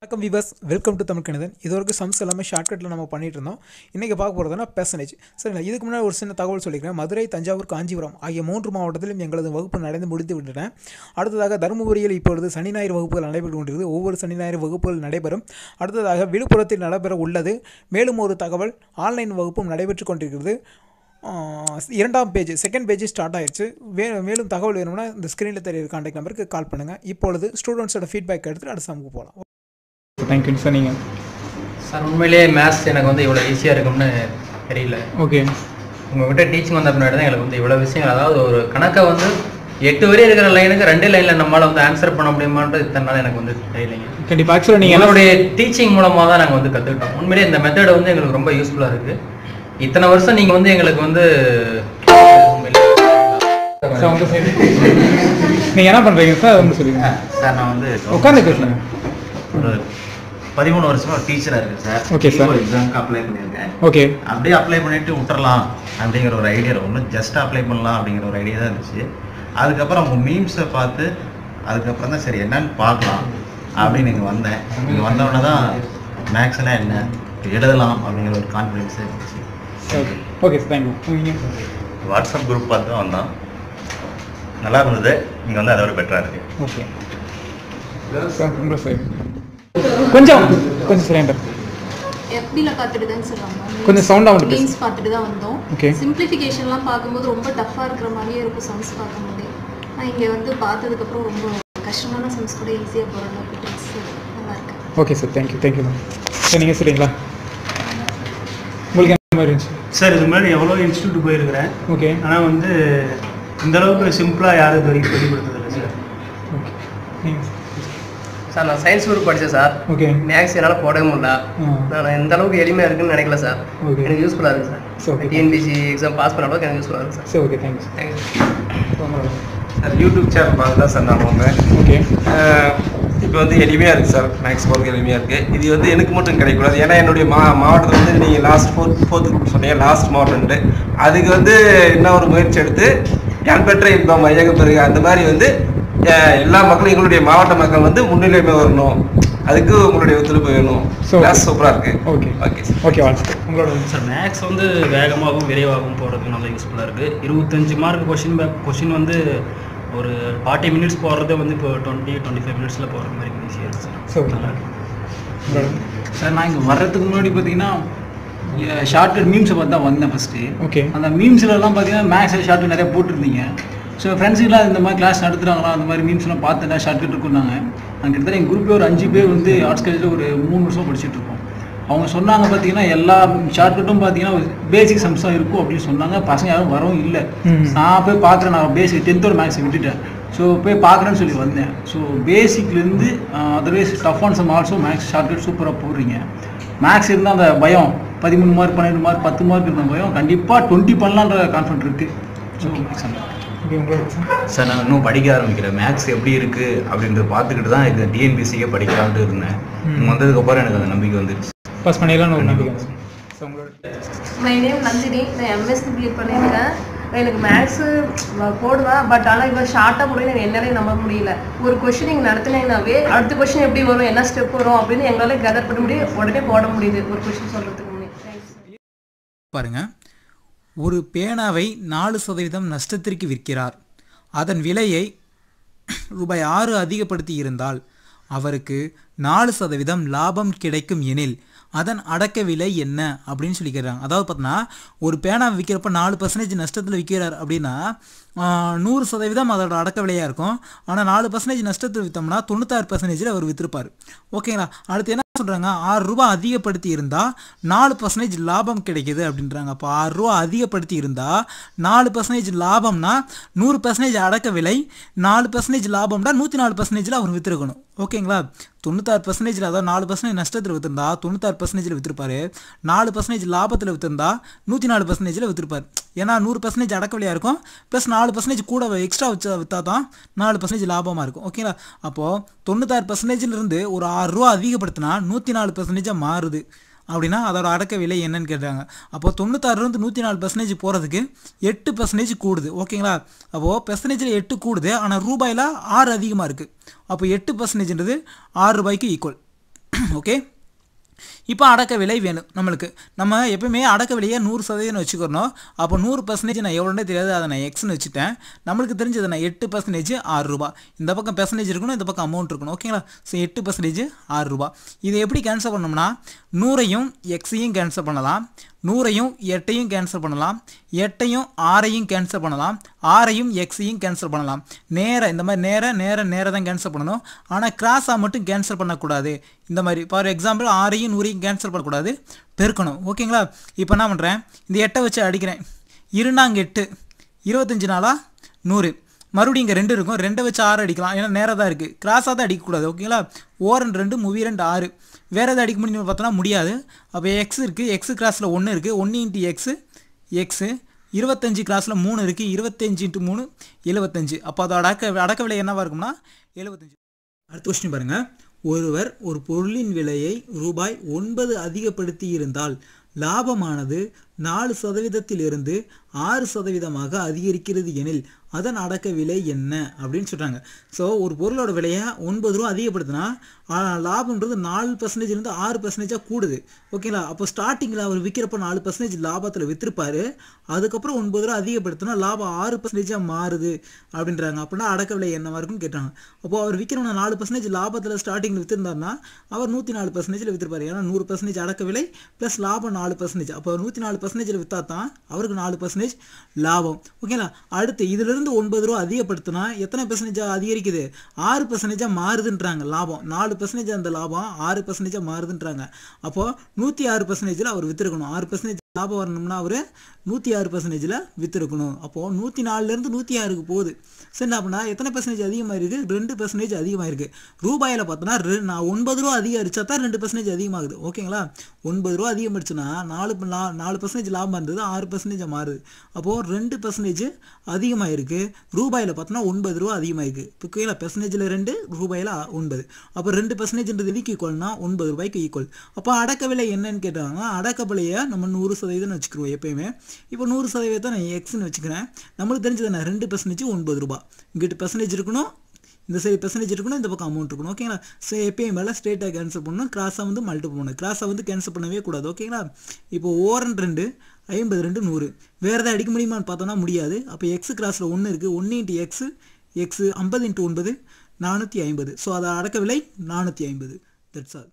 வணக்கம் viewers welcome to Tamil Kanithan இது வரைக்கும் சம்ஸ் எல்லாமே ஷார்ட்கட்டில் நம்ம பண்ணிட்டு இருந்தோம் இன்றைக்கி பார்க்க போகிறதுனா பெர்சன்டேஜ் சரிங்களா இதுக்கு முன்னாடி ஒரு சின்ன தகவல் சொல்லிக்கிறேன் மதுரை தஞ்சாவூர் காஞ்சிபுரம் ஆகிய மூன்று மாவட்டத்திலும் எங்களது வகுப்பு நடந்து முடித்து விட்டன அடுத்ததாக தருமபுரியில் இப்பொழுது சனி ஞாயிறு வகுப்புகள் நடைபெற்று கொண்டிருக்கிறது ஒவ்வொரு சனி ஞாயிறு வகுப்புகள் நடைபெறும் அடுத்ததாக விழுப்புரத்தில் நடைபெற உள்ளது மேலும் ஒரு தகவல் ஆன்லைன் வகுப்பும் நடைபெற்று கொண்டிருக்கிறது ஆஹ் இரண்டாம் பேஜ் செகண்ட் பேஜ் ஸ்டார்ட் ஆயிடுச்சு வே மேலும் தகவல் வேணும்னா இந்த ஸ்க்ரீனில் தெரியுற கான்டாக்ட் நம்பருக்கு கால் பண்ணுங்கள் இப்பொழுது ஸ்டூடெண்ட்ஸோட ஃபீட்பேக் எடுத்துட்டு அடுத்த சமுக்கு போகலாம் தேங்க்யூ சார் நீங்கள் சார் உண்மையிலேயே மேத்ஸ் எனக்கு வந்து இவ்வளோ ஈஸியாக இருக்கும்னு தெரியல ஓகே உங்ககிட்ட டீச்சிங் வந்த பின்னாடி தான் எனக்கு வந்து இவ்வளோ விஷயங்கள் அதாவது ஒரு கணக்கை வந்து எட்டு வரை இருக்கிற லைனுக்கு ரெண்டு லைனில் நம்மளால் வந்து ஆன்சர் பண்ண முடியுமான்றது இத்தனை நாள் எனக்கு வந்து தெரியலைங்க கண்டிப்பாக ஆக்சுவலாக நீங்கள் என்ன எங்களுடைய டீச்சிங் மூலமாக தான் நாங்கள் வந்து கற்றுக்கிட்டோம் உண்மையிலேயே இந்த மெத்தட் வந்து எங்களுக்கு ரொம்ப யூஸ்ஃபுல்லாக இருக்குது இத்தனை வருஷம் நீங்கள் வந்து எங்களுக்கு வந்து சார் உங்கள் சைடு நீங்கள் என்ன பண்ணுறீங்க சார் வந்து சொல்லுங்க சார் நான் வந்து உட்காந்து பேசுங்க ஒரு பதிமூணு வருஷமா ஒரு டீச்சரா இருக்கேன் சார் Okay, sir. ஒரு எக்ஸாம்க்கு அப்ளை பண்ணியிருக்கேன் ஓகே அப்படியே அப்ளை பண்ணிட்டு விட்டுறலாம் அப்படிங்கிற ஒரு ஐடியா ஒன்று ஜஸ்ட் அப்ளை பண்ணலாம் அப்படிங்கிற ஒரு ஐடியா தான் இருந்துச்சு அதுக்கப்புறம் உங்கள் மீம்ஸை பார்த்து அதுக்கப்புறம் தான் சரி என்னன்னு பார்க்கலாம் அப்படின்னு இங்கே வந்தேன் இங்கே வந்தவொடனே தான் மேக்ஸ்னா என்ன எழுதலாம் அப்படிங்கிற ஒரு கான்ஃபிடென்ஸே இருந்துச்சு ஓகே ஓகே சார் தேங்க்யூ நீங்கள் வாட்ஸ்அப் குரூப் பார்த்து தான் வந்தோம் நல்லா இருந்தது இங்கே வந்து அதை விட பெட்டராக இருக்குது ஓகே சார் உங்களை சைடு கொஞ்சம் கொஞ்சம் சிலிண்டர் FB ல பார்த்துட்டு தான் சொல்லுவாங்க கொஞ்சம் sound ஆ மட்டும் பேசு. மீன்ஸ் பார்த்துட்டு தான் வந்தோம் Okay. சிம்பிளிஃபிகேஷன்லாம் பார்க்கும்போது ரொம்ப டஃப்பாக இருக்கிற மாதிரியே இருக்கும் சம்ஸ் பார்க்கும்போது நான் இங்கே வந்து பார்த்ததுக்கப்புறம் ரொம்ப கஷ்டமான சம்ஸ் கூட ஈஸியாக போகிற அளவுக்கு tricks நல்லா இருக்கு okay sir thank you thank you ma'am sir நீங்கள் சொல்றீங்களா உங்களுக்கு என்ன மாதிரி இருந்துச்சு சார் இது மாதிரி எவ்வளோ இன்ஸ்டியூட் போயிருக்கிறேன் ஓகே ஆனால் வந்து இந்த அளவுக்கு சிம்பிளாக யாரும் இது வரைக்கும் சொல்லி கொடுத்ததில்லை சார் ஓகே நீங்கள் சார் நான் சயின்ஸ் குரூப் படித்தேன் சார் ஓகே மேக்ஸ் என்னால் போடவே முடியல ஆ நான் எந்த அளவுக்கு எளிமையாக இருக்குன்னு நினைக்கல சார் ஓகே எனக்கு யூஸ்ஃபுல்லாக இருக்குது So, sir okay. TNPSC exam pass பண்ண அளவுக்கு எனக்கு யூஸ்ஃபுல்லாக இருக்குது சார் சரி okay thank you thank you sir YouTube channel பார்த்து தான் சார் நான் வந்தேன் ஓகே இப்போ வந்து எளிமையாக இருக்குது சார் மேக்ஸ் போகிறதுக்கு எளிமையாக இருக்குது இது வந்து எனக்கு மட்டும் கிடைக்கக்கூடாது ஏன்னா என்னுடைய மா மாவட்டத்தில் வந்து நீங்கள் லாஸ்ட் ஃபோர்த் ஃபோர்த் குரூப் சொன்னீங்க லாஸ்ட் மாவட்டம்ட்டு அதுக்கு வந்து என்ன ஒரு முயற்சி எடுத்து யான் பெற்ற இன்பம் ஐயகம் பெருக அந்த மாதிரி வந்து அஹ், எல்லா மக்களும் எங்களுடைய மாவட்ட மக்கள் வந்து முன்னிலைமை வரணும் அதுக்கு உங்களுடைய ஒத்துழைப்பு வேணும் So- கிளாஸ் சூப்பராக இருக்குது ஓகே ஓகே சார் ஓகே வாழ்த்து உங்களோட சார் மேக்ஸ் வந்து வேகமாகவும் விரைவாகவும் போகிறதுக்கு நல்லா யூஸ்ஃபுல்லாக இருக்குது இருபத்தஞ்சு மார்க் கொஷின் பேக் கொஷின் வந்து ஒரு ஃபார்ட்டி மினிட்ஸ் போடுறதே வந்து இப்போ டுவெண்ட்டி டுவெண்ட்டி ஃபைவ் மினிட்ஸில் போகிற மாதிரி ஈஸியாக இருக்குது So, சார் நல்லா இருக்கு உங்களோட சார் நான் இங்கே வர்றதுக்கு முன்னாடி பார்த்தீங்கன்னா ஷார்ட்கட் மீம்ஸை பார்த்து தான் வந்தேன் ஃபஸ்ட்டு ஓகே அந்த மீம்ஸ்லலாம் பார்த்தீங்கன்னா மேக்ஸ் ஷார்ட்கட் நிறைய போட்டிருந்தீங்க ஸோ ஃப்ரெண்ட்ஸுக்கெலாம் இந்த மாதிரி கிளாஸ் நடத்துகிறாங்களா அந்த மாதிரி மீம்ஸ்லாம் பார்த்தேன் ஷார்ட்கட் இருக்குன்னாங்க நான் கிட்டத்தட்ட எங்கள் குரூப்பே ஒரு அஞ்சு பேர் வந்து ஆர்ட்ஸ் காலேஜில் ஒரு மூணு வருஷம் படிச்சுட்டு இருக்கோம் அவங்க சொன்னாங்க பார்த்தீங்கன்னா எல்லா ஷார்ட்கட்டும் பார்த்தீங்கன்னா பேசிக் சம்ஸ் தான் இருக்கும் அப்படின்னு சொன்னாங்க பசங்க யாரும் வரவும் இல்லை ம். நான் போய் பார்க்குறேன் நான் பேசிக் டென்த்தோட மேக்ஸை விட்டுட்டேன் ஸோ போய் பார்க்குறேன்னு சொல்லி வந்தேன் ஸோ பேசிக்லேருந்து otherwise tough on some also maths shortcut சூப்பராக போடுறீங்க மேக்ஸ் இருந்தால் அந்த பயம் பதிமூணு மார்க் பன்னெண்டு மார்க் பத்து மார்க் இருந்த பயம் கண்டிப்பாக டுவெண்ட்டி பண்ணலான்ற கான்ஃபிடன்ட் இருக்குது ஸோ ஓகே உங்களோட சார் நான் இன்னும் படிக்க ஆரம்பிக்கிறேன் மேக்ஸ் எப்படி இருக்குது அப்படின்றத பார்த்துக்கிட்டு தான் இது டிஎன்பிசிக்கே படிக்கலான்ட்டு இருந்தேன் இங்க வந்ததுக்கப்புறம் எனக்கு அந்த நம்பிக்கை வந்துருச்சு பாஸ் பண்ணிடலாம்னு ஒரு நம்பிக்கை ஸோ உங்களோட மை நேம் நந்தினி நான் எம்எஸ் கம்ப்ளீட் பண்ணியிருக்கேன் எனக்கு மேக்ஸு போடுவேன் பட் ஆனால் இவ்வளோ ஷார்ட்டாக போடுவேன் எனக்கு என்னாலே நம்ப முடியல ஒரு கொஷின் நீங்கள் நடத்தினீங்கனாவே அடுத்த கொஷின் எப்படி வரும் என்ன ஸ்டெப் வரும் அப்படின்னு எங்களால் கேதர் பண்ண முடியும் உடனே போட முடியுது ஒரு கொஷின் சொல்கிறதுக்கு முன்னாடி தேங்க்ஸ் பாருங்க ஒரு பேனாவை நாலு சதவீதம் நஷ்டத்திற்கு விற்கிறார் அதன் விலையை ரூபாய் ஆறு அதிகப்படுத்தி இருந்தால் அவருக்கு நாலு சதவீதம் லாபம் கிடைக்கும் எனில் அதன் அடக்க விலை என்ன அப்படின்னு சொல்லி கேட்குறாங்க அதாவது பார்த்தோன்னா ஒரு பேனா விற்கிறப்ப நாலு பர்சன்டேஜ் நஷ்டத்தில் விற்கிறார் அப்படின்னா ஆஹ், நூறு சதவீதம் அதோட அடக்க விலையாக இருக்கும் ஆனால் நாலு பர்சன்டேஜ் நஷ்டத்தில் விற்றோம்னா தொண்ணூத்தாறு பர்சன்டேஜில் அவர் விற்றுருப்பார் ஓகேங்களா அடுத்து என்ன சொல்கிறாங்க ஆறு ரூபா அதிகப்படுத்தி இருந்தால் நாலு பர்சன்டேஜ் லாபம் கிடைக்குது அப்படின்றாங்க அப்போ ஆறு ரூபா அதிகப்படுத்தி இருந்தால் நாலு பர்சன்டேஜ் லாபம்னா நூறு பர்சன்டேஜ் அடக்க விலை நாலு பர்சன்டேஜ் லாபம்னா நூற்றி நாலு பர்சன்டேஜில் அவர் விற்றுருக்கணும் ஓகேங்களா தொண்ணூத்தாறு பர்சன்டேஜில் அதாவது நாலு பர்சன்டேஜ் நஷ்டத்தில் விற்றுருந்தா தொண்ணூத்தாறு பர்சன்டேஜில் விற்றுருப்பாரு நாலு பர்சன்டேஜ் லாபத்தில் விற்றுருந்தா நூற்றி நாலு பர்சன்டேஜில் விற்றுருப்பார் ஏன்னா நூறு பர்சன்டேஜ் அடக்க விலையாக இருக்கும் ப்ளஸ் நாலு பர்சன்டேஜ் கூட எக்ஸ்ட்ரா வச்சு விற்றா தான் நாலு பர்சன்டேஜ் லாபமாக இருக்கும் ஓகேங்களா அப்போது தொண்ணூத்தாறு பர்சன்டேஜிலிருந்து ஒரு ஆறு ரூபா அதிகப்படுத்தினா நூற்றி நாலு பர்சன்டேஜாக மாறுது அப்படின்னா அதோட அடக்க விலை என்னன்னு கேட்டாங்க அப்போ தொண்ணூத்தாறுலேருந்து நூற்றி நாலு பர்சன்டேஜ் போகிறதுக்கு எட்டு பர்சன்டேஜ் கூடுது ஓகேங்களா அப்போது பர்சன்டேஜில் எட்டு கூடுது ஆனால் ரூபாயில் ஆறு அதிகமாக இருக்குது அப்போ எட்டு பர்சன்டேஜ்ன்றது ஆறு ரூபாய்க்கு ஈக்குவல் ஓகே இப்போ அடக்க விலை வேணும் நம்மளுக்கு நம்ம எப்பவுமே அடக்க விலையை நூறு சதவீதம் வச்சுக்கிறோம் அப்போ நூறு பர்சன்டேஜ் நான் எவ்வளோனே தெரியாது அதை நான் எக்ஸ்னு வச்சுட்டேன் நம்மளுக்கு தெரிஞ்சது நான் எட்டு பர்சன்டேஜ் ஆறு ரூபா இந்த பக்கம் பெர்சன்டேஜ் இருக்கணும் இந்த பக்கம் அமௌண்ட் இருக்கணும் ஓகேங்களா ஸோ எட்டு பர்சன்டேஜ் ஆறு ரூபா இதை எப்படி கேன்சல் பண்ணோம்னா நூறையும் எக்ஸையும் கேன்சல் பண்ணலாம் நூறையும் எட்டையும் கேன்சல் பண்ணலாம் எட்டையும் ஆறையும் கேன்சல் பண்ணலாம் ஆறையும் எக்ஸையும் கேன்சல் பண்ணலாம் நேர இந்த மாதிரி நேர நேர நேர தான் கேன்சல் பண்ணணும் ஆனால் கிராஸாக மட்டும் கேன்சல் பண்ணக்கூடாது இந்த மாதிரி ஃபார் எக்ஸாம்பிள் ஆறையும் நூறையும் கேன்சல் பண்ணக்கூடாது பெருக்கணும் ஓகேங்களா இப்போ என்ன பண்ணுறேன் இந்த எட்டை வச்சு அடிக்கிறேன் இருநாங்க எட்டு இருபத்தஞ்சு நாளா நூறு மறுபடியும் இங்கே ரெண்டு இருக்கும் ரெண்டை வச்சு ஆறு அடிக்கலாம் ஏன்னா நேராக தான் இருக்குது கிராஸாக தான் அடிக்கக்கூடாது ஓகேங்களா ஓரன் ரெண்டு மூவி ரெண்டு ஆறு வேறு எதாவது அடிக்க முடியும்னு பார்த்தோன்னா முடியாது அப்போ எக்ஸ் இருக்குது எக்ஸ் கிராஸில் ஒன்று இருக்குது ஒன்று இன்ட்டு எக்ஸு எக்ஸு இருபத்தஞ்சு கிளாஸில் மூணு இருக்குது இருபத்தஞ்சு இன்ட்டு மூணு எழுபத்தஞ்சு அப்போ அதோட அடக்க அடக்க விலை என்னவாக இருக்கும்னா எழுபத்தஞ்சு அடுத்த கொஸ்டின் பாருங்கள் ஒருவர் ஒரு பொருளின் விலையை ரூபாய் ஒன்பது அதிகப்படுத்தி இருந்தால் லாபமானது நாலு சதவீதத்திலிருந்து ஆறு சதவீதமாக அதிகரிக்கிறது எனில் அதன் அடக்க விலை என்ன அப்படின்னு சொல்கிறாங்க ஸோ ஒரு பொருளோட விலையை ஒன்பது ரூபா அதிகப்படுத்தினா ஆஹ், லாபம்ன்றது நாலு பர்சன்டேஜ்லேருந்து ஆறு பர்சன்டேஜாக கூடுது ஓகேங்களா அப்போ ஸ்டார்டிங்கில் அவர் விற்கிறப்ப நாலு பர்சன்டேஜ் லாபத்தில் விற்றுருப்பாரு அதுக்கப்புறம் ஒன்பது ரூபா அதிகப்படுத்தினா லாபம் ஆறு பர்சன்டேஜாக மாறுது அப்படின்றாங்க அப்படின்னா அடக்க விலை என்னவா இருக்குன்னு கேட்டாங்க அப்போ அவர் விற்கிறவங்க நாலு பர்சன்டேஜ் லாபத்தில் ஸ்டார்டிங்கில் விற்றுருந்தாருன்னா அவர் நூற்றி நாலு பர்சன்டேஜில் விற்றுருப்பாரு ஏன்னா நூறு பர்சன்டேஜ் அடக்க விலை ப்ளஸ் லாபம் நாலு பர்சன்டேஜ் அப்போ நூற்றி நாலு பர்சன்டேஜில் விற்றா தான் அவருக்கு நாலு பர்சன்டேஜ் லாபம் ஓகேங்களா அடுத்து இதிலிருந்து ஒன்பது ரூபா அதிகப்படுத்தினா எத்தனை பர்சன்டேஜாக அதிகரிக்குது ஆறு பர்சன்டேஜாக மாறுதுன்றாங்க லாபம் நாலு பர்சன்டேஜ் அந்த லாபம் ஆறு பர்சன்டேஜாக மாறுதுன்றாங்க அப்போது நூற்றி ஆறு பர்சன்டேஜில் அவர் விற்றுருக்கணும் ஆறு பர்சன்டேஜ் லாபம் வரணும்னா அவர் நூற்றி ஆறு பர்சன்டேஜில் விற்றுருக்கணும் அப்போது நூற்றி நாலுலேருந்து நூற்றி ஆறுக்கு போகுது சரி என்ன அப்படின்னா எத்தனை பர்சன்டேஜ் அதிகமாக இருக்குது ரெண்டு பர்சன்டேஜ் அதிகமாக இருக்குது ரூபாயில் பார்த்தோன்னா ரெ நான் ஒன்பது ரூபா அதிகரிச்சா தான் ரெண்டு பர்சன்டேஜ் அதிகமாகுது ஓகேங்களா ஒன்பது ரூபா அதிகமாகிடுச்சுன்னா நாலு ப- நா- நாலு பர்சன்டேஜ் லாபம் இருந்தது ஆறு பர்சன்டேஜ் மாறுது அப்போது ரெண்டு பர்சன்டேஜ் அதிகமாக இருக்குது ரூபாயில் பார்த்தோன்னா ஒன்பது ரூபா அதிகமாக இருக்குது இப்போ கீழே பர்சன்டேஜில் ரெண்டு ரூபாயில் ஆ- ஒன்பது அப்போ ரெண்டு பர்சன்டேஜ்ன்றது எதுக்கு ஈக்குவல்னா ஒன்பது ரூபாய்க்கு ஈக்குவல் அப்போ அடக்க விலை என்னன்னு கேட்டாங்க அடக்க விலையை நம்ம நூறு சதவீதம்னு வச்சுக்கிருவோம் எப்பயுமே இப்போ நூறு சதவீதத்தை நான் எக்ஸ்னு வச்சுக்கிறேன் நம்மளுக்கு தெரிஞ்சது என்ன ரெண்டு பர்சன்டேஜ் ஒன்பது ரூபா இங்கிட்டு பர்சன்டேஜ் இருக்கணும் இந்த சைடு பெர்சன்டேஜ் இருக்கணும் இந்த பக்கம் அமௌண்ட் இருக்கணும் ஓகேங்களா ஸோ எப்பயும் மேலே ஸ்ட்ரெயிட்டாக கேன்சல் பண்ணணும் கிராஸாக வந்து மல்டிபிள் பண்ணணும் கிராஸாக வந்து கேன்சல் பண்ணவே கூடாது ஓகேங்களா இப்போ ஓரன் ரெண்டு ஐம்பது ரெண்டு நூறு வேறு எதாவது அடிக்க முடியுமான்னு பார்த்தோன்னா முடியாது அப்போ எக்ஸ் கிராஸில் ஒன்று இருக்குது ஒன்று இன்ட்டு எக்ஸு எக்ஸு ஐம்பது இன்ட்டு ஒன்பது நானூற்றி ஐம்பது ஸோ அதை அடக்க விலை நானூற்றி ஐம்பது தட்ஸ் ஆல்